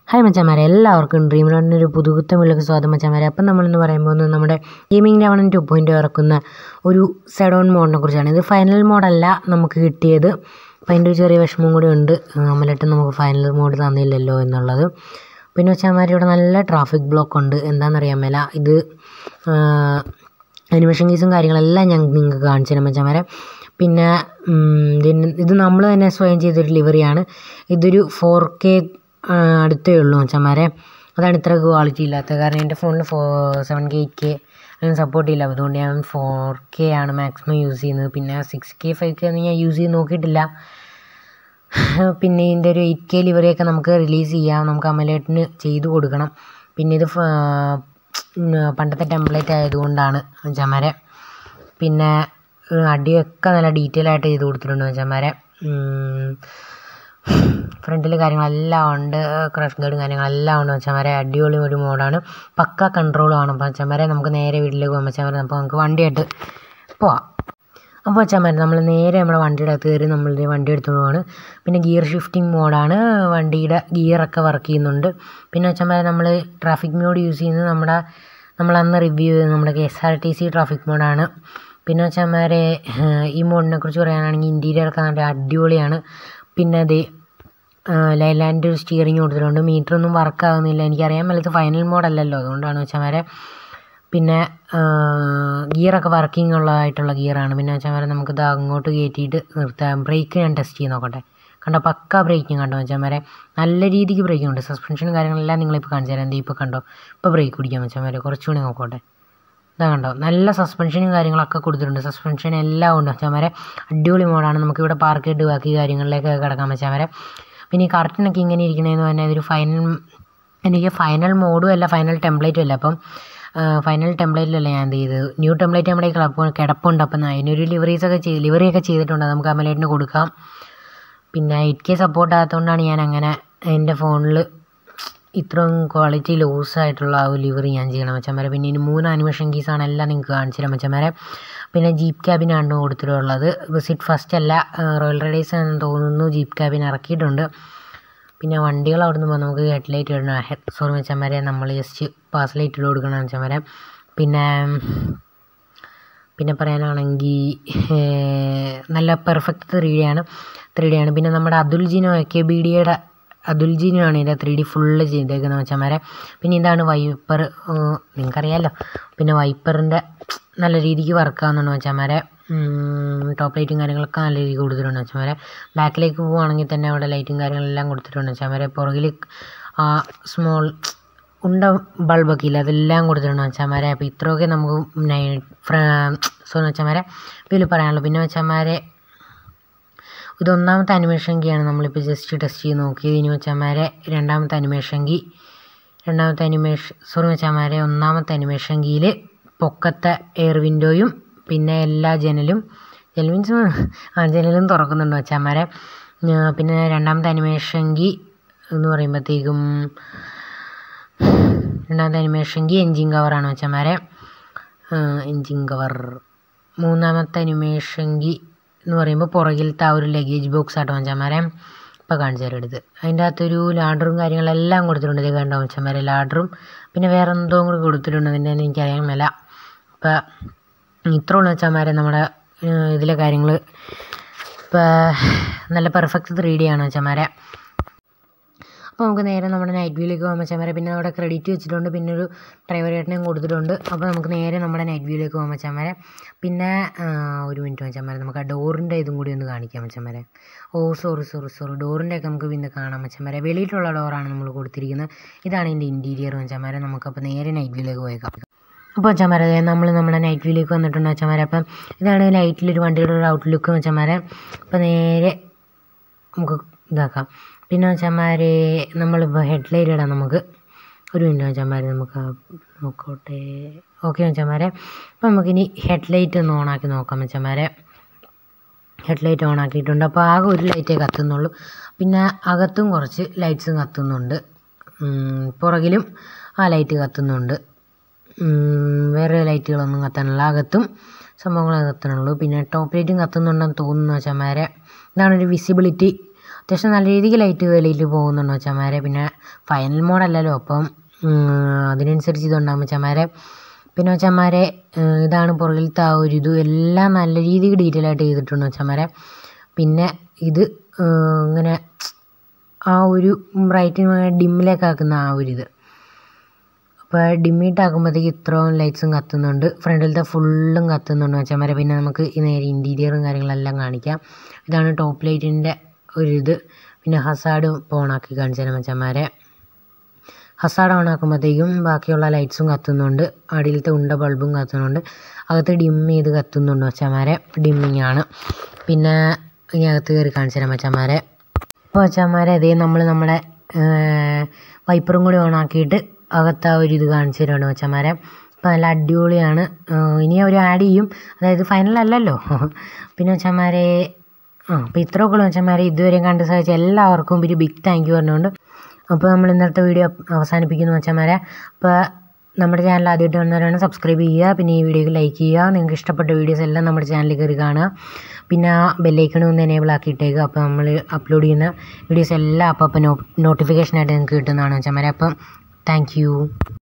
hi മച്ചാമാരെ എല്ലാവർക്കും dream റണ്ണിൻ്റെ ഒരു പുതുകുത്തമിലേക്ക് സ്വാഗതം മച്ചാമാരെ അപ്പം നമ്മളിന്ന് പറയുമ്പോൾ ഒന്ന് നമ്മുടെ ഗെയിമിംഗ് ലെവൻ ടു പോയിൻ്റ് ഇറക്കുന്ന ഒരു സെഡോൺ മോഡിനെ കുറിച്ചാണ് ഇത് ഫൈനൽ മോഡല്ല നമുക്ക് കിട്ടിയത് അപ്പം അതിൻ്റെ ഒരു ചെറിയ വിഷമം കൂടി ഉണ്ട് അമലട്ട് നമുക്ക് ഫൈനൽ മോഡ് തന്നില്ലല്ലോ എന്നുള്ളത് പിന്നെ മച്ചാമാരെ ഇവിടെ നല്ല ട്രാഫിക് ബ്ലോക്ക് ഉണ്ട് എന്താണെന്നറിയാൻ മേല ഇത് അനിമേഷൻ കേസും കാര്യങ്ങളെല്ലാം ഞാൻ നിങ്ങൾക്ക് കാണിച്ചു തരാം മച്ചാമാരെ പിന്നെ ഇതിന് ഇത് നമ്മൾ തന്നെ സ്വയം ചെയ്തൊരു ലിവറിയാണ് ഇതൊരു ഫോർ കെ അടുത്തേ ഉള്ളൂ മച്ചന്മാരെ അതാണ് ഇത്ര ക്വാളിറ്റി ഇല്ലാത്തത് കാരണം എൻ്റെ ഫോണിൽ four seven K eight K അങ്ങനെ സപ്പോർട്ട് ചെയ്യില്ല അതുകൊണ്ട് ഞാൻ ഫോർ കെ ആണ് മാക്സിമം യൂസ് ചെയ്യുന്നത് പിന്നെ സിക്സ് കെ ഫൈവ് കെ ഒന്നും ഞാൻ യൂസ് ചെയ്ത് നോക്കിയിട്ടില്ല പിന്നെ ഇതിൻ്റെ ഒരു എയ്റ്റ് കെ ലിവറിയൊക്കെ നമുക്ക് റിലീസ് ചെയ്യാം നമുക്ക് അമലേട്ടിന് ചെയ്തു കൊടുക്കണം പിന്നെ ഇത് പണ്ടത്തെ ടെംപ്ലേറ്റ് ആയതുകൊണ്ടാണ് മച്ചന്മാരെ പിന്നെ അടിയൊക്കെ നല്ല ഡീറ്റെയിൽ ആയിട്ട് ചെയ്ത് കൊടുത്തിട്ടുണ്ട് മച്ചന്മാരെ ഫ്രണ്ടിൽ കാര്യങ്ങളെല്ലാം ഉണ്ട് ക്രഷ് ഗാർഡും കാര്യങ്ങളെല്ലാം ഉണ്ട് മച്ചന്മാരെ അടിപൊളി ഒരു മോഡാണ് പക്ക കൺട്രോളുമാണ് മച്ചന്മാരെ നമുക്ക് നേരെ വീട്ടിലേക്ക് പോകാം മച്ചന്മാരെ അപ്പോൾ നമുക്ക് വണ്ടിയായിട്ട് പോവാം അപ്പോൾ മച്ചന്മാരെ നമ്മൾ നേരെ നമ്മുടെ വണ്ടിയുടെ അകത്ത് കയറി നമ്മളുടെ വണ്ടി എടുത്തുകൊണ്ട് പോവാണ് പിന്നെ ഗിയർ ഷിഫ്റ്റിംഗ് മോഡാണ് വണ്ടിയുടെ ഗിയറൊക്കെ വർക്ക് ചെയ്യുന്നുണ്ട് പിന്നെ മച്ചന്മാരെ നമ്മൾ ട്രാഫിക് മോഡ് യൂസ് ചെയ്യുന്നത് നമ്മുടെ നമ്മൾ അന്ന് റിവ്യൂ ചെയ്തത് നമ്മുടെ K S R T C traffic മോഡാണ് പിന്നെ വെച്ചാൽ ഈ മോഡിനെ കുറിച്ച് പറയാനാണെങ്കിൽ ഇൻറ്റീരിയറൊക്കെ നല്ല അടിപൊളിയാണ് പിന്നെ അത് ലൈലാൻഡ് സ്റ്റിയറിങ് കൊടുത്തിട്ടുണ്ട് മീറ്റർ ഒന്നും വർക്ക് ആകുന്നില്ല എനിക്കറിയാൻ മേലത്ത് ഫൈനൽ മോഡല്ലല്ലോ അതുകൊണ്ടാണ് വെച്ചാൽ പിന്നെ ഗിയറൊക്കെ വർക്കിംഗ് ഉള്ളതായിട്ടുള്ള ഗിയറാണ് പിന്നെ വെച്ചാൽ നമുക്കിത് അങ്ങോട്ട് കയറ്റിയിട്ട് നിർത്താം ബ്രേക്ക് ഞാൻ ടെസ്റ്റ് ചെയ്ത് നോക്കട്ടെ കണ്ടോ പക്ക ബ്രേക്കിംഗ് കണ്ടോ വെച്ചാൽ നല്ല രീതിക്ക് ബ്രേക്കിംഗ് ഉണ്ട് സസ്പെൻഷനും കാര്യങ്ങളെല്ലാം നിങ്ങളിപ്പോൾ കാണിച്ചു തരാം എന്താ ഇപ്പോൾ കണ്ടോ ഇപ്പോൾ ബ്രേക്ക് പിടിക്കാൻ വെച്ചാൽ കുറച്ചുകൂടി നോക്കട്ടെ ഇതാ കണ്ടോ നല്ല സസ്പെൻഷനും കാര്യങ്ങളൊക്കെ കൊടുത്തിട്ടുണ്ട് സസ്പെൻഷൻ എല്ലാം ഉണ്ട് വെച്ചാൽ അടിപൊളി മോഡാണ് നമുക്കിവിടെ പാർക്ക് ചെയ്ത് ബാക്കി കാര്യങ്ങളിലേക്ക് കിടക്കാൻ വെച്ചാൽ പിന്നെ ഈ കറക്റ്റിനൊക്കെ ഇങ്ങനെ ഇരിക്കണതെന്ന് പറഞ്ഞാൽ ഇതൊരു ഫൈനൽ എനിക്ക് ഫൈനൽ മോഡും അല്ല ഫൈനൽ ടെംപ്ലേറ്റും അല്ല അപ്പം ഫൈനൽ ടെംപ്ലേറ്റിലല്ല ഞാൻ എന്ത് ചെയ്തത് ന്യൂ ടെംപ്ലേറ്റ് നമ്മുടെ കിടപ്പ് കിടപ്പുണ്ട് അപ്പം അതിനൊരു ലിവറീസൊക്കെ ചെയ്ത് ലിവറിയൊക്കെ ചെയ്തിട്ടുണ്ട് നമുക്ക് അമലേറ്റിന് കൊടുക്കാം പിന്നെ എയ്റ്റ് കെ സപ്പോർട്ട് ആകാത്തതുകൊണ്ടാണ് ഞാൻ അങ്ങനെ എൻ്റെ ഫോണിൽ ഇത്രയും ക്വാളിറ്റി ലോസ് ആയിട്ടുള്ള ആ ഒരു ലിവറി ഞാൻ ചെയ്യണം മച്ചന്മാരെ പിന്നെ ഇനി മൂന്ന് അനിമേഷൻ കീസാണ് എല്ലാം നിങ്ങൾക്ക് കാണിച്ചു തരാം മച്ചന്മാരെ പിന്നെ ജീപ്പ് ക്യാബിനാണ് കൊടുത്തിട്ടുള്ളത് വിസിറ്റ് ഫസ്റ്റ് അല്ല റോയൽ റൈഡേഴ്സ് എന്ന് തോന്നുന്നു ജീപ്പ് ക്യാബിൻ ഇറക്കിയിട്ടുണ്ട് പിന്നെ വണ്ടികൾ അവിടെ നിന്ന് നമുക്ക് ഹെഡ് ലൈറ്റ് ഇടണം ഹെഡ് സോറി മച്ചന്മാരെ നമ്മൾ ജസ്റ്റ് പാസ് ലൈറ്റ് ഇട്ട് കൊടുക്കണം മച്ചന്മാരെ പിന്നെ പിന്നെ പറയാനാണെങ്കിൽ നല്ല പെർഫെക്റ്റ് ത്രീ ഡി ആണ് ത്രീ ഡി ആണ് പിന്നെ നമ്മുടെ അതുൽ ജിനോ കെ ബി ഡിയുടെ അതുൽ ജിനുവാണ് ഇതിൻ്റെ ത്രീ ഡി ഫുള്ള് ചെയ്തേക്കുന്നത് വെച്ചാൽ പിന്നെ ഇതാണ് വൈപ്പർ നിങ്ങൾക്കറിയാമല്ലോ പിന്നെ വൈപ്പറിൻ്റെ നല്ല രീതിക്ക് വർക്ക് ആവുന്നുണ്ട് വെച്ചാൽ ടോപ്പ് ലൈറ്റും കാര്യങ്ങളൊക്കെ നല്ല രീതിക്ക് കൊടുത്തിട്ടുണ്ട് വെച്ചാൽ ബാക്കിലേക്ക് പോവുകയാണെങ്കിൽ തന്നെ അവിടെ ലൈറ്റും കാര്യങ്ങളെല്ലാം കൊടുത്തിട്ടുണ്ട് വെച്ചാൽ പുറകിൽ ആ സ്മോൾ ഉണ്ട ബൾബൊക്കെ ഇല്ല അതെല്ലാം കൊടുത്തിട്ടുണ്ട് വെച്ചാൽ അപ്പോൾ ഇത്രയൊക്കെ നമുക്ക് സോ വെച്ചാൽ ഇതിൽ പറയാനുള്ളൂ പിന്നെ വെച്ചാൽ ഇത് ഒന്നാമത്തെ അനിമേഷൻ കീയാണ് നമ്മളിപ്പോൾ ജസ്റ്റ് ടെസ്റ്റ് ചെയ്ത് നോക്കിയത് ഇനി വെച്ചാൽ രണ്ടാമത്തെ അനിമേഷൻ കീ രണ്ടാമത്തെ അനിമേഷൻ സോറി വെച്ചാൽ ഒന്നാമത്തെ അനിമേഷൻ കീയിൽ പൊക്കത്തെ എയർ വിൻഡോയും പിന്നെ എല്ലാ ജനലും ജനൽ മീൻസ് ആ ജനലും തുറക്കുന്നുണ്ട് വെച്ചാൽ പിന്നെ രണ്ടാമത്തെ അനിമേഷൻ കീ എന്ന് പറയുമ്പോഴത്തേക്കും രണ്ടാമത്തെ അനിമേഷൻ കീ എൻജിൻ കവറാണ് വെച്ചാൽ എൻജിൻ കവർ മൂന്നാമത്തെ അനിമേഷൻ കീ എന്ന് പറയുമ്പോൾ പുറകിലത്തെ ആ ഒരു ലഗേജ് ബോക്സ് ആട്ടോ മച്ചന്മാരെ ഇപ്പോൾ കാണിച്ചു തരാം എടുത്ത് അതിൻ്റെ അകത്തൊരു ലാഡറും കാര്യങ്ങളെല്ലാം കൊടുത്തിട്ടുണ്ട് ഇത് കണ്ടോ മച്ചന്മാരെ ലാഡറും പിന്നെ വേറെ എന്തോ കൂടി കൊടുത്തിട്ടുണ്ട് അതിൻ്റെ എനിക്കറിയാൻ മേല അപ്പോൾ ഇത്ര ഉള്ള മച്ചന്മാരെ നമ്മുടെ ഇതിലെ കാര്യങ്ങൾ ഇപ്പോൾ നല്ല പെർഫെക്റ്റ് ത്രീ ഡി ആണ് മച്ചന്മാരെ അപ്പോൾ നമുക്ക് നേരെ നമ്മുടെ നൈറ്റ് വ്യൂയിലേക്ക് പോകാൻ വെച്ചാൽ വരെ പിന്നെ അവിടെ ക്രെഡിറ്റ് വെച്ചിട്ടുണ്ട് പിന്നെ ഒരു ഡ്രൈവർ ചേട്ടനെയും കൊടുത്തിട്ടുണ്ട് അപ്പോൾ നമുക്ക് നേരെ നമ്മുടെ നൈറ്റ് വ്യൂയിലേക്ക് പോകാൻ വെച്ചാൽ വരെ പിന്നെ ഒരു മിനിറ്റ് വെച്ചാൽ വരെ നമുക്ക് ആ ഡോറിൻ്റെ ഇതും കൂടി ഒന്ന് കാണിക്കാൻ വെച്ചാൽ വരെ ഓ സോറി സോറി സോറി ഡോറിൻ്റെ ഒക്കെ നമുക്ക് പിന്നെ കാണാൻ വെച്ചാൽ വരെ വെളിയിലുള്ള ഡോറാണ് നമ്മൾ കൊടുത്തിരിക്കുന്നത് ഇതാണ് ഇതിൻ്റെ ഇൻറ്റീരിയർ വെച്ചാൽ വരെ നമുക്കപ്പോൾ നേരെ നൈറ്റ് വ്യൂയിലേക്ക് പോയേക്കാം അപ്പോൾ വെച്ചാൽ നമ്മൾ നമ്മുടെ നൈറ്റ് വ്യൂയിലേക്ക് വന്നിട്ടുണ്ട് വെച്ചാൽ അപ്പം ഇതാണ് ലൈറ്റിലൊരു വണ്ടിയുടെ ഒരു ഔട്ട്ലുക്ക് വെച്ചാൽ അപ്പോൾ നേരെ നമുക്ക് ഇതാക്കാം പിന്നെ വെച്ചാൽ നമ്മളിപ്പോൾ ഹെഡ് ലൈറ്റ് ഇടാം നമുക്ക് ഒരു മിനിറ്റ് വെച്ചാൽ നമുക്ക് നോക്കോട്ടെ ഓക്കെ വെച്ചാൽ അപ്പോൾ നമുക്കിനി ഹെഡ് ലൈറ്റ് ഒന്ന് ഓണാക്കി നോക്കാം വെച്ചാൽ ഹെഡ് ലൈറ്റ് ഓൺ ആക്കിയിട്ടുണ്ട് അപ്പോൾ ആകെ ഒരു ലൈറ്റേ കത്തുന്നുള്ളൂ പിന്നെ അകത്തും കുറച്ച് ലൈറ്റ്സും കത്തുന്നുണ്ട് പുറകിലും ആ ലൈറ്റ് കത്തുന്നുണ്ട് വേറെ ലൈറ്റുകളൊന്നും കത്താനുള്ള അകത്തും സംഭവങ്ങൾ കത്തണുള്ളൂ പിന്നെ ടോപ്പ് ലൈറ്റും കത്തുന്നുണ്ടെന്ന് തോന്നുന്നു വെച്ചാൽ ഇതാണ് ഒരു വിസിബിലിറ്റി അത്യാവശ്യം നല്ല രീതിക്ക് ലൈറ്റ് വെളിയിൽ പോകുന്നുണ്ട് മച്ചന്മാരെ പിന്നെ ഫൈനൽ മോഡല്ലല്ലോ അപ്പം അതിനനുസരിച്ച് ഇതുണ്ടാകും മച്ചന്മാരെ പിന്നെ മച്ചന്മാരെ ഇതാണ് പുറകിലത്തെ ആ ഒരു ഇത് എല്ലാം നല്ല രീതിക്ക് ഡീറ്റെയിൽ ആയിട്ട് ചെയ്തിട്ടുണ്ട് മച്ചന്മാരെ പിന്നെ ഇത് ഇങ്ങനെ ആ ഒരു ബ്രൈറ്റിങ് ഡിമ്മിലേക്ക് ആക്കുന്ന ആ ഒരു ഇത് അപ്പോൾ ഡിമ്മിട്ടാക്കുമ്പോഴത്തേക്ക് ഇത്രയും ലൈറ്റ്സും കത്തുന്നുണ്ട് ഫ്രണ്ടിലത്തെ ഫുള്ളും കത്തുന്നുണ്ട് മച്ചന്മാരെ പിന്നെ നമുക്ക് ഈ നേരെ ഇൻറ്റീരിയറും കാര്യങ്ങളെല്ലാം കാണിക്കാം ഇതാണ് ടോപ്പ് ലൈറ്റിൻ്റെ ഒരു ഇത് പിന്നെ ഹസാഡ് ഇപ്പോൾ ഓണാക്കി കാണിച്ചു തരാം മച്ചന്മാരെ ഹസാഡ് ഓൺ ആക്കുമ്പോഴത്തേക്കും ബാക്കിയുള്ള ലൈറ്റ്സും കത്തുന്നുണ്ട് അടിയിലത്തെ ഉണ്ട ബൾബും കത്തുന്നുണ്ട് അകത്ത് ഡിം ചെയ്ത് കത്തുന്നുണ്ട് മച്ചന്മാരെ ഡിമ്മിങ് ആണ് പിന്നെ ഇനി അകത്ത് കയറി കാണിച്ചു തരാം മച്ചന്മാരെ ഇപ്പോൾ മച്ചന്മാരെ അതേ നമ്മൾ നമ്മുടെ വൈപ്പറും കൂടി ഓൺ ആക്കിയിട്ട് അകത്ത് ആ ഒരു ഇത് കാണിച്ചു തരുവാണ് മച്ചന്മാരെ അപ്പോൾ നല്ല അടിപൊളിയാണ് ഇനി അവർ ആഡ് ചെയ്യും അതായത് ഫൈനൽ അല്ലല്ലോ പിന്നെ മച്ചന്മാരെ ആ അപ്പോൾ ഇത്രയൊക്കെ ഉള്ളൂ മച്ചന്മാരെ ഇതുവരെ കണ്ട് സഹായിച്ച എല്ലാവർക്കും ഒരു ബിഗ് താങ്ക് യു പറഞ്ഞുകൊണ്ട് അപ്പോൾ നമ്മൾ ഇന്നത്തെ വീഡിയോ അവസാനിപ്പിക്കുന്നു മച്ചന്മാരെ അപ്പോൾ നമ്മുടെ ചാനൽ ആദ്യമായിട്ട് വന്നവരാണ് സബ്സ്ക്രൈബ് ചെയ്യുക പിന്നെ ഈ വീഡിയോക്ക് ലൈക്ക് ചെയ്യുക നിങ്ങൾക്ക് ഇഷ്ടപ്പെട്ട വീഡിയോസ് എല്ലാം നമ്മുടെ ചാനലിൽ കയറി കാണുക പിന്നെ ആ ബെല്ലൈക്കൺ ഒന്ന് എനേബിൾ ആക്കിയിട്ടേക്കുക അപ്പോൾ നമ്മൾ അപ്ലോഡ് ചെയ്യുന്ന വീഡിയോസ് എല്ലാം അപ്പോൾ അപ്പോൾ നോട്ടിഫിക്കേഷനായിട്ട് നിങ്ങൾക്ക് കിട്ടുന്നതാണ് മച്ചന്മാരെ അപ്പം താങ്ക്